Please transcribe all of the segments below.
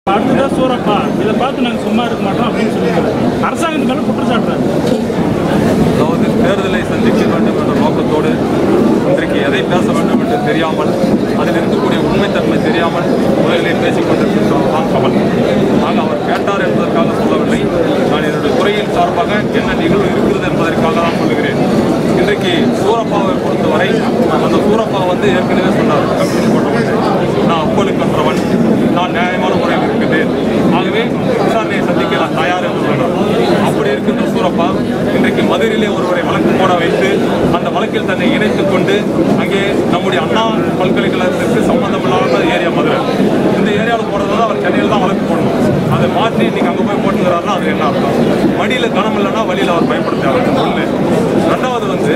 அடுத்ததான் சூரப்பா இதை பார்த்து நாங்கள் சும்மா இருக்க மாட்டோம் அப்படின்னு சொல்லியிருக்காரு அரசாங்கத்து மேலே குற்றச்சாட்டுறாரு அதாவது தேர்தலை சந்திக்க வேண்டும் என்ற நோக்கத்தோடு இன்றைக்கு எதை பேச வேண்டும் என்று தெரியாமல் அதில் இருக்கக்கூடிய உண்மைத்தன்மை தெரியாமல் முதலில் பேசிக் கொண்டிருக்கின்றவர் தான் கமல் ஆக அவர் கேட்டார் என்பதற்காக சொல்லவில்லை நான் என்னுடைய துறையின் சார்பாக என்ன நிகழ்வு இருக்கிறது என்பதற்காக தான் சொல்லுகிறேன் இன்றைக்கு சூரப்பாவை பொறுத்தவரை அந்த சூரப்பா வந்து ஏற்கனவே சொன்னார் கமிஷன் போட்டவன் நான் அப்பலுக்கன்றவன் நான் நியாயமான முறையில் இருக்கின்றேன் ஆகவே விசாரணையை சந்திக்க நான் தயார் என்று சொன்னார் அப்படி இருக்கின்ற சூரப்பா இன்றைக்கு மதுரையிலே ஒருவரை வழக்கு போட வைத்து அந்த வழக்கில் தன்னை இணைத்துக் கொண்டு அங்கே நம்முடைய அண்ணா பல்கலைக்கழகத்திற்கு சம்பந்தமில்லாத ஏரியா மதுரை இந்த ஏரியாவில் போடுறதா அவர் சென்னையில் தான் வழக்கு போடணும் அதை மாற்றி இன்னைக்கு அங்கே போய் போட்டுங்கிறாருன்னா அது என்ன அர்த்தம் மடியில் கனம் இல்லைன்னா வழியில் அவர் பயன்படுத்தாரு ஒன்று ரெண்டாவது வந்து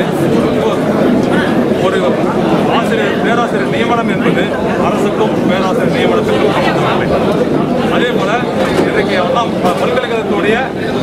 ஒரு ஆசிரியர் பேராசிரியர் நியமனம் என்பது அரசுக்கும் பேராசிரியர் நியமனத்துக்கும் சம்பந்தமில்லை அதே போல இன்றைக்கு அண்ணா ப- பல்கலைக்கழகத்துடைய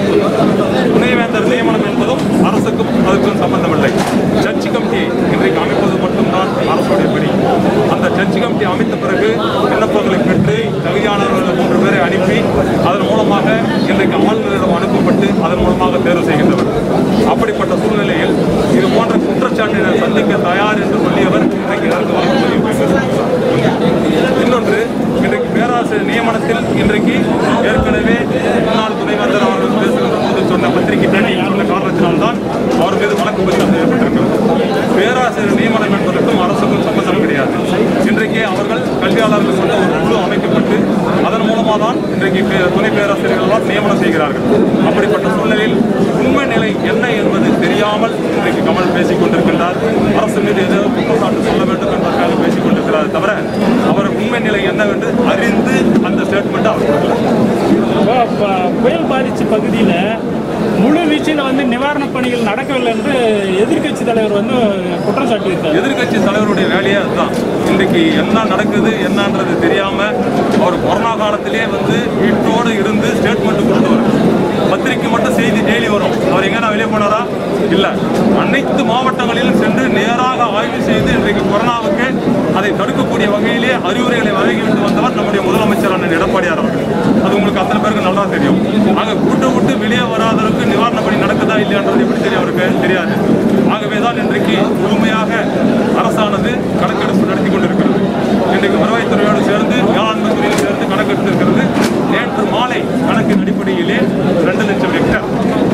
துணைவேந்தர் நியமனம் என்பதும் அரசுக்கும் அதுக்கும் சம்பந்தமில்லை ஜட்ஜ் கமிட்டி இன்றைக்கு அமைப்பது மட்டும்தான் அரசுடைய பணி அந்த ஜட்ஜ் கமிட்டி அமைத்த பிறகு விண்ணப்பங்களை பெற்று தகுதியானவர்கள் மூன்று பேரை அனுப்பி அதன் மூலமாக இன்றைக்கு அமல்களிடம் அனுப்பப்பட்டு அதன் மூலமாக தேர்வு செய்கின்றவர் அப்படிப்பட்ட சூழ்நிலையில் இது போன்ற குற்றச்சாட்டினை சந்திக்க தயார் என்று சொல்லியவர் இன்றைக்கு இதற்கு வழக்கு பதிவு செய்திருக்கிறார். இன்னொன்று இன்றைக்கு பேராசிரியர் நியமனத்தில் இன்றைக்கு ஏற்கனவே முன்னாள் துணைவேந்தர் அவர்கள் பேசுகின்ற போது சொன்ன பத்திரிகை பேட்டி சொன்ன காரணத்தினால்தான் அவர் மீது வழக்கு பதிவு செய்யப்பட்டிருக்கிறது பேராசிரியர் நியமனம் என்பதற்கும் அரசுக்கும் சம்பந்தம் கிடையாது இன்றைக்கு அவர்கள் கல்வியாளர்கள் கொண்ட ஒரு குழு அமைக்கப்பட்டு அதன் மூலமாக தான் இன்றைக்கு பே- துணை பேராசிரியர்களால் நியமனம் செய்கிறார்கள் அப்படிப்பட்ட சூழ்நிலையில் உண்மை நிலை என்ன என்பது தெரியாமல் இன்றைக்கு கமல் பேசிக் கொண்டிருக்கின்றார் அரசு மீது ஏதோ குற்றச்சாட்டு சொல்ல வேண்டும் என்பதற்காக பேசிக் கொண்டிருக்கிறார் தவிர அவர் உண்மை நிலை என்னவென்று அறிந்து அந்த ஸ்டேட்மெண்ட் அவர் கொடுக்கல இப்போ ப- புயல் பாதித்த பகுதியில் முழு வீச்சில் வந்து நிவாரணப் பணிகள் நடக்கவில்லை என்று எதிர்க்கட்சி தலைவர் வந்து குற்றம் சாட்டியிருக்காரு எதிர்க்கட்சி தலைவருடைய வேலையே அதுதான் இன்றைக்கு என்ன நடக்குது என்னன்றது தெரியாம அவர் கொரோனா காலத்திலே வந்து வீட்டோடு இருந்து ஸ்டேட்மெண்ட் கொடுத்தவர் பத்திரிக்கை மட்டும் செய்தி டெய்லி வரும் அவர் எங்கன்னா வெளியே போனாரா இல்ல அனைத்து மாவட்டங்களிலும் சென்று நேராக ஆய்வு செய்து இன்றைக்கு கொரோனாவுக்கு அதை தடுக்கக்கூடிய வகையிலே அறிவுரைகளை வழங்கிவிட்டு வந்தவர் நம்முடைய முதலமைச்சர் அண்ணன் எடப்பாடியார் அவர்கள் அது உங்களுக்கு அத்தனை பேருக்கு நல்லா தெரியும் ஆக கூட்ட விட்டு வெளியே வராதவருக்கு நிவாரண பணி நடக்குதா இல்லையான்றது எப்படி தெரியும் அவருக்கு தெரியாது ஆகவே தான் இன்றைக்கு முழுமையாக அரசானது கணக்கெடுப்பு நடத்தி கொண்டிருக்கிறது இன்றைக்கு வருவாய்த்துறையோடு சேர்ந்து வேளாண்மை துறையில் சேர்ந்து கணக்கெடுத்திருக்கிறது நேற்று மாலை கணக்கின் அடிப்படையிலே ரெண்டு லட்சம் ஹெக்டர்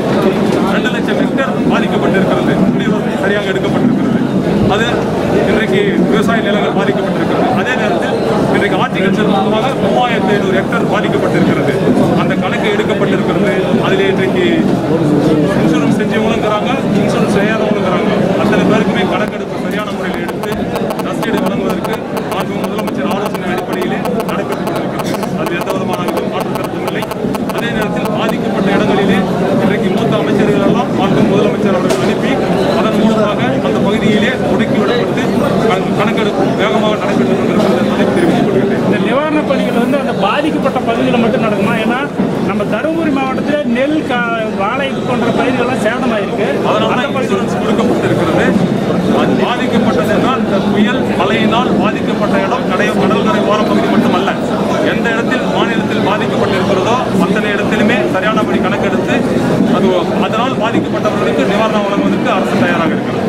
ரெண்டு லட்சம் ஹெக்டர் பாதிக்கப்பட்டிருக்கிறது குடியுரிமை சரியாக எடுக்கப்பட்டிருக்கிறது அது இன்றைக்கு விவசாய நிலங்கள் பாதிக்கப்பட்டிருக்கிறது அதே நேரத்தில் இன்றைக்கு ஆர்டிகல்ச்சர் மூலமாக மூவாயிரத்தி ஐநூறு ஹெக்டர் பாதிக்கப்பட்டிருக்கிறது அந்த கணக்கு எடுக்கப்பட்டிருக்கிறது அதில் இன்றைக்கு இன்சூரன்ஸ் செஞ்சவங்களுங்கிறாங்க இன்சூரன்ஸ் செய்யாதவங்களுங்கிறாங்க அத்தனை பேருக்குமே கணக்கெடுப்பு சரியான முறையில் எடுத்து ரசீடு வழங்குவதற்கு மாண்பு முதலமைச்சர் ஆலோசனை அடிப்படையிலே நடைபெற்று கொண்டிருக்கிறது அது எந்த விதமான இதுவும் மாற்று கருத்தும் இல்லை அதே நேரத்தில் பாதிக்கப்பட்ட இடங்களிலே இன்றைக்கு மூத்த அமைச்சர்கள் எல்லாம் மாண்பு முதலமைச்சர் அவர்கள் அனுப்பி அதன் மூலமாக அந்த பகுதியிலே ஒடுக்கிவிடப்பட்டு கண- கணக்கெடுப்பு வேகமாக நடைபெற்றுக் கொண்டிருக்கிறது என்பதை தெரிவித்துக் கொள்கிறேன் இந்த நிவாரணப் பணிகள் வந்து அந்த பாதிக்கப்பட்ட பகுதியில் மட்டும் நடக்குமா ஏன்னா நம்ம தருமபுரி மாவட்டத்தில் நெல் கா வாழை போன்ற பயிர்கள்லாம் சேதமாயிருக்கு அதனால அந்த தான் பகுதி இன்சூரன்ஸ் கொடுக்கப்பட்டிருக்கிறது அது பாதிக்கப்பட்டது என்றால் இந்த புயல் மழையினால் பாதிக்கப்பட்ட இடம் கடை கடற்கரை ஓர பகுதி மட்டுமல்ல எந்த இடத்தில் மாநிலத்தில் பாதிக்கப்பட்டிருக்கிறதோ அத்தனை இடத்திலுமே சரியானபடி கணக்கெடுத்து அது அதனால் பாதிக்கப்பட்டவர்களுக்கு நிவாரணம் வழங்குவதற்கு அரசு தயாராக இருக்கிறது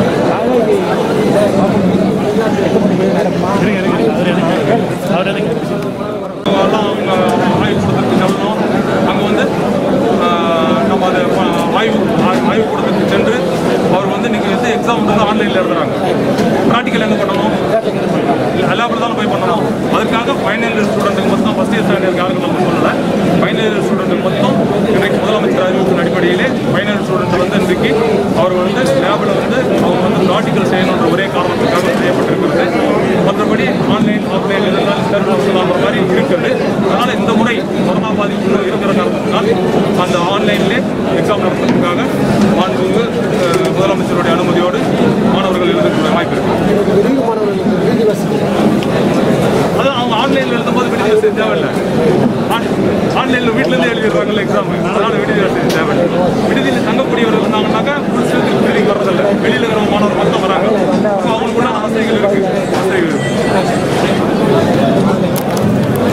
இருங்க, இருங்க, இருங்க. அவர் எனக்கு அவர் எனக்கு எல்லாம் அவங்க ஆய்வுக்கூடத்திற்கு செல்லணும் அங்கே வந்து ஆஹ், நம்ம அதை ப- ஆய்வு ஆய்- ஆய்வுக்கூடத்திற்கு சென்று அவர் வந்து நீங்கள் வந்து எக்ஸாம் வந்து ஆன்லைனில் எழுதுறாங்க ப்ராக்டிக்கல் எங்கே பண்ணணும் எல்லா தான் போய் பண்ணணும் அதுக்காக ஃபைனல் இயர் ஸ்டூடெண்ட்டுக்கு மட்டும் ஃபஸ்ட் இயர் ஸ்டாண்டர்ட் யாருக்கும் நம்ம சொல்லலை ஃபைனல் இயர் ஸ்டூடெண்ட்டுக்கு மட்டும் இன்றைக்கு முதலமைச்சர் அறிவிப்பின் அடிப்படையிலே ஃபைனல் ஸ்டூடெண்ட் வந்து இன்றைக்கு அவர் வந்து லேபில் வந்து அவங்க வந்து ப்ராக்டிக்கல் செய்யணுன்ற ஒரே காரணத்துக்காக செய்யப்பட்டிருக்கிறது மற்றபடி ஆன்லைன் ஆஃப்லைன் இதெல்லாம் தேர்வு மாதிரி இருக்குது அதனால் இந்த முறை கொரோனா பாதிப்பு இருக்கிற காரணத்தினால் அந்த ஆன்லைன்லேயே எக்ஸாம் நடத்துறதுக்காக மாண்புமிகு அஹ், முதலமைச்சருடைய அனுமதியோடு மாணவர்கள் எழுதக்கூடிய வாய்ப்பு இருக்கு அது அவங்க ஆன்லைனில் எழுதும்போது விடுதி வசதி தேவையில்லை ஆன்லைனில் வீட்டிலேருந்து எழுதிடுறாங்கல்ல எக்ஸாம் அதனால விடுதி வசதி தேவையில்லை விடுதியில் தங்கக்கூடியவர்கள் இருந்தாங்கன்னாக்கா ஃபுல் ஸ்ட்ரென்த் விடுதிக்கு வரதில்லை வெளியில் இருக்கிற மாணவர் மட்டும் வராங்க அப்போ அவங்களுக்குள்ள வசதிகள் இருக்கு வசதிகள் இருக்கு